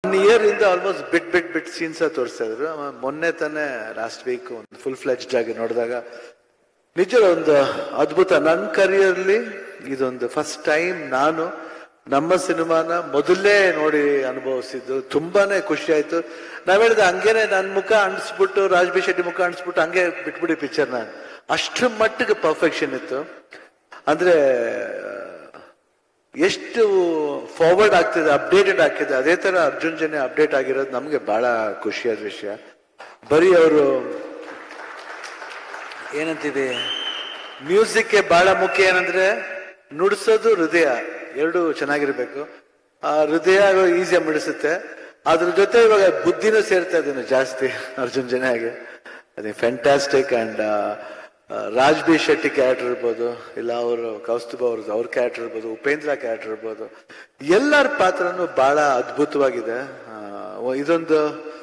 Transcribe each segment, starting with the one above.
one year ಇಂದ almost bit bit bit scenes ತೋರಿಸ್ತಾ ಇದ್ರು ಆಮೇಲೆ ಮೊನ್ನೆ ತಾನೇ ಲಾಸ್ಟ್ ವೀಕ್ ಒಂದು ಫುಲ್ ಫ್ಲೆಜ್ಡ್ ಆಗಿ ನೋಡಿದಾಗ ನಿಜ ಒಂದು ಅದ್ಭುತ ನನ್ನ ಕರಿಯರ್ಲಿ ಇದೊಂದು ಫಸ್ಟ್ ಟೈಮ್ ನಾನು ನಮ್ಮ ಸಿನಿಮಾನ ಮೊದಲೇ ನೋಡಿ ಅನುಭವಿಸಿದ್ದು ತುಂಬಾನೇ ಖುಷಿ ಆಯ್ತು ನಾವ್ ಹೇಳಿದ ಹಂಗೇನೆ ನನ್ನ ಮುಖ ಅಣಿಸ್ಬಿಟ್ಟು ರಾಜ್ ಬಿ ಶೆಟ್ಟಿ ಮುಖ ಅಣಿಸ್ಬಿಟ್ಟು ಹಂಗೆ ಬಿಟ್ಬಿಡಿ ಪಿಕ್ಚರ್ ನಾನು ಅಷ್ಟ್ರ ಮಟ್ಟಿಗೆ ಪರ್ಫೆಕ್ಷನ್ ಇತ್ತು ಅಂದ್ರೆ ಎಷ್ಟು ಫಾರ್ವರ್ಡ್ ಆಗ್ತಿದೆ ಅಪ್ಡೇಟೆಡ್ ಆಗ್ತಿದೆ ಅದೇ ತರ ಅರ್ಜುನ್ ಜನೆ ಅಪ್ಡೇಟ್ ಆಗಿರೋದು ನಮ್ಗೆ ಬಹಳ ಖುಷಿಯಾದ ವಿಷಯ ಬರೀ ಅವರು ಏನಂತಿದೆ ಮ್ಯೂಸಿಕ್ಗೆ ಬಹಳ ಮುಖ್ಯ ಏನಂದ್ರೆ ನುಡಿಸೋದು ಹೃದಯ ಎರಡು ಚೆನ್ನಾಗಿರ್ಬೇಕು ಆ ಹೃದಯ ಈಸಿಯಾಗಿ ಮಿಡಿಸುತ್ತೆ ಅದ್ರ ಜೊತೆ ಇವಾಗ ಬುದ್ಧಿನೂ ಸೇರ್ತಾ ಇದ್ದೀನಿ ಜಾಸ್ತಿ ಅರ್ಜುನ್ ಜನೆಗೆ ಅದೇ fantastic and Raj B Shetty character ಇರ್ಬೋದು ಇಲ್ಲ ಅವರು ಕೌಸ್ತುಭ ಅವ್ರದ್ದು ಅವ್ರ ಕ್ಯಾರೆಕ್ಟರ್ ಇರ್ಬೋದು ಉಪೇಂದ್ರ ಕ್ಯಾರೆಕ್ಟರ್ ಇರ್ಬೋದು ಎಲ್ಲರ ಪಾತ್ರನೂ ಬಹಳ ಅದ್ಭುತವಾಗಿದೆ ಆ, ಇದೊಂದು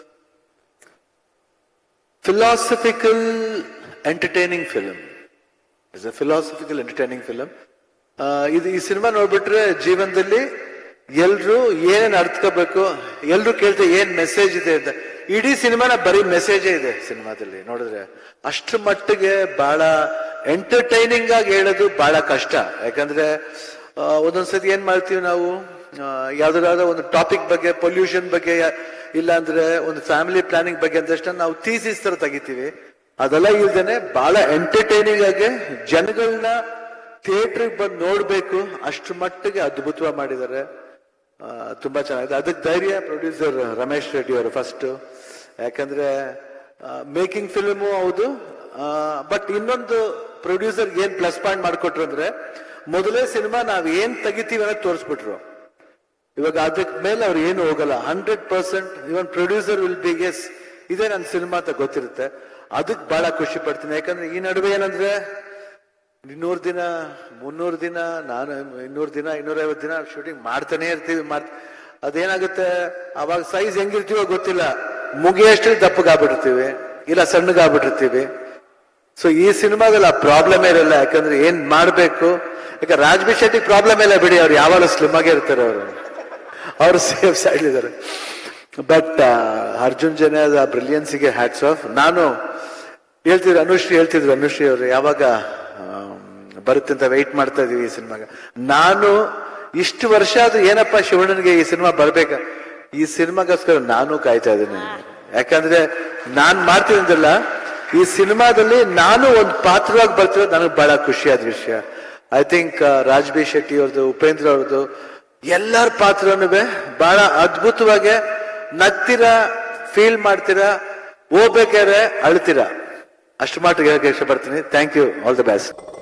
philosophical entertaining film is a philosophical entertaining film ಇದು ಈ ಸಿನಿಮಾ ನೋಡ್ಬಿಟ್ರೆ ಜೀವನದಲ್ಲಿ ಎಲ್ರು ಏನೇನ್ ಅರ್ಥಕೋಬೇಕು ಎಲ್ರು ಕೇಳ್ತಾರೆ ಏನ್ ಮೆಸೇಜ್ ಇದೆ ಅಂತ ಇಡೀ ಸಿನಿಮಾನ ಬರೀ ಮೆಸೇಜೇ ಇದೆ ಸಿನಿಮಾದಲ್ಲಿ ನೋಡಿದ್ರೆ ಅಷ್ಟ್ರ ಮಟ್ಟಿಗೆ ಬಹಳ ಎಂಟರ್ಟೈನಿಂಗ್ ಆಗಿ ಹೇಳೋದು ಬಹಳ ಕಷ್ಟ ಯಾಕಂದ್ರೆ ಆ, ಒಂದೊಂದ್ಸತಿ ಏನ್ ಮಾಡ್ತೀವಿ ನಾವು ಆ, ಯಾವ್ದಾದ್ರು ಒಂದು ಟಾಪಿಕ್ ಬಗ್ಗೆ ಪೊಲ್ಯೂಷನ್ ಬಗ್ಗೆ ಇಲ್ಲ ಅಂದ್ರೆ ಒಂದು ಫ್ಯಾಮಿಲಿ ಪ್ಲಾನಿಂಗ್ ಬಗ್ಗೆ ಅಂದಷ್ಟ ನಾವು ಥೀಸಿಸ್ ತರ ತೆಗಿತೀವಿ ಅದೆಲ್ಲ ಇಲ್ದೇನೆ ಬಹಳ ಎಂಟರ್ಟೈನಿಂಗ್ ಆಗಿ ಜನಗಳನ್ನ ಥಿಯೇಟರ್ಗೆ ಬಂದು ನೋಡ್ಬೇಕು ಅಷ್ಟ್ರ ಮಟ್ಟಿಗೆ ಅದ್ಭುತವಾಗಿ ಮಾಡಿದ್ದಾರೆ ಆ, ತುಂಬಾ ಚೆನ್ನಾಗಿದೆ ಅದಕ್ಕೆ ಧೈರ್ಯ ಪ್ರೊಡ್ಯೂಸರ್ ರಮೇಶ್ ರೆಡ್ಡಿ ಅವರು ಫಸ್ಟ್ ಯಾಕಂದ್ರೆ ಮೇಕಿಂಗ್ ಫಿಲ್ಮು ಹೌದು ಬಟ್ ಇನ್ನೊಂದು ಪ್ರೊಡ್ಯೂಸರ್ ಏನ್ ಪ್ಲಸ್ ಪಾಯಿಂಟ್ ಮಾಡ್ಕೊಟ್ರು ಅಂದ್ರೆ ಮೊದಲೇ ಸಿನಿಮಾ ನಾವ್ ಏನ್ ತೆಗಿತೀವಿ ಅನ್ನೋದು ತೋರಿಸ್ಬಿಟ್ರು ಇವಾಗ ಅದಕ್ಕೆ ಮೇಲೆ ಅವ್ರು ಏನು ಹೋಗಲ್ಲ hundred percent even producer will be guess ಇದೇ ನನ್ನ ಸಿನಿಮಾ ಅಂತ ಗೊತ್ತಿರುತ್ತೆ ಅದಕ್ಕೆ ಬಹಳ ಖುಷಿ ಪಡ್ತೀನಿ ಯಾಕಂದ್ರೆ ಈ ನಡುವೆ ಏನಂದ್ರೆ ಇನ್ನೂರು ದಿನ ಮುನ್ನೂರು ದಿನ ನಾನು ಇನ್ನೂರು ದಿನ ಇನ್ನೂರೈವತ್ತು ದಿನ ಶೂಟಿಂಗ್ ಮಾಡ್ತಾನೆ ಇರ್ತೀವಿ ಮಾಡ್ ಅದೇನಾಗುತ್ತೆ ಅವಾಗ ಸೈಜ್ ಹೆಂಗಿರ್ತೀವೋ ಗೊತ್ತಿಲ್ಲ ಮುಗಿಯಷ್ಟು ದಪ್ಪಗಾಗ್ಬಿಟ್ಟಿರ್ತೀವಿ ಇಲ್ಲ ಸಣ್ಣಗಾಗ್ಬಿಟ್ಟಿರ್ತೀವಿ ಸೊ ಈ ಸಿನಿಮಾದಲ್ಲಿ ಆ ಪ್ರಾಬ್ಲಮ್ ಇರಲ್ಲ ಯಾಕಂದ್ರೆ ಏನ್ ಮಾಡ್ಬೇಕು ಯಾಕೆ ರಾಜ್ ಬಿ ಶೆಟ್ಟಿ ಪ್ರಾಬ್ಲಮ್ ಇಲ್ಲ ಬಿಡಿ ಅವ್ರು ಯಾವಾಗಲೂ ಸ್ಲಿಮ್ ಆಗೇ ಇರ್ತಾರೆ ಅವರು ಅವರು ಸೇಫ್ ಸೈಡ್ ಇದ್ದಾರೆ ಬಟ್ ಅರ್ಜುನ್ ಜನ ಬ್ರಿಲಿಯನ್ಸಿಗೆ ಹ್ಯಾಟ್ಸ್ ಆಫ್ ನಾನು ಹೇಳ್ತಿದ್ರು ಅನುಶ್ರೀ ಹೇಳ್ತಿದ್ರು ಅನುಶ್ರೀ ಅವರು ಯಾವಾಗ ಆಮ್, ಬರುತ್ತೆ ಅಂತ ವೆಯ್ಟ್ ಮಾಡ್ತಾ ಇದೀವಿ ಈ ಸಿನಿಮಾಗ ನಾನು ಇಷ್ಟು ವರ್ಷ ಆದ್ರೂ ಏನಪ್ಪ ಶಿವಣ್ಣನಿಗೆ ಈ ಸಿನಿಮಾ ಬರ್ಬೇಕ ಈ ಸಿನಿಮಾಗೋಸ್ಕರ ನಾನು ಕಾಯ್ತಾ ಇದ್ದೀನಿ ಯಾಕಂದ್ರೆ ನಾನ್ ಮಾಡ್ತಿದ್ದಿಲ್ಲ ಈ ಸಿನಿಮಾದಲ್ಲಿ ನಾನು ಒಂದು ಪಾತ್ರವಾಗಿ ಬರ್ತಿರೋದು ನನಗೆ ಬಹಳ ಖುಷಿಯಾದ ವಿಷಯ I think Raj B Shetty ಅವ್ರದ್ದು ಉಪೇಂದ್ರ ಅವ್ರದ್ದು ಎಲ್ಲರ ಪಾತ್ರನೂ ಬಹಳ ಅದ್ಭುತವಾಗಿ ನಗ್ತೀರಾ ಫೀಲ್ ಮಾಡ್ತೀರಾ ಹೋಗ್ಬೇಕಾದ್ರೆ ಅಳ್ತೀರಾ ಅಷ್ಟು ಮಾತ್ರ ಹೇಳಕ್ಕೆ ಇಷ್ಟಪಡ್ತೀನಿ thank you all the best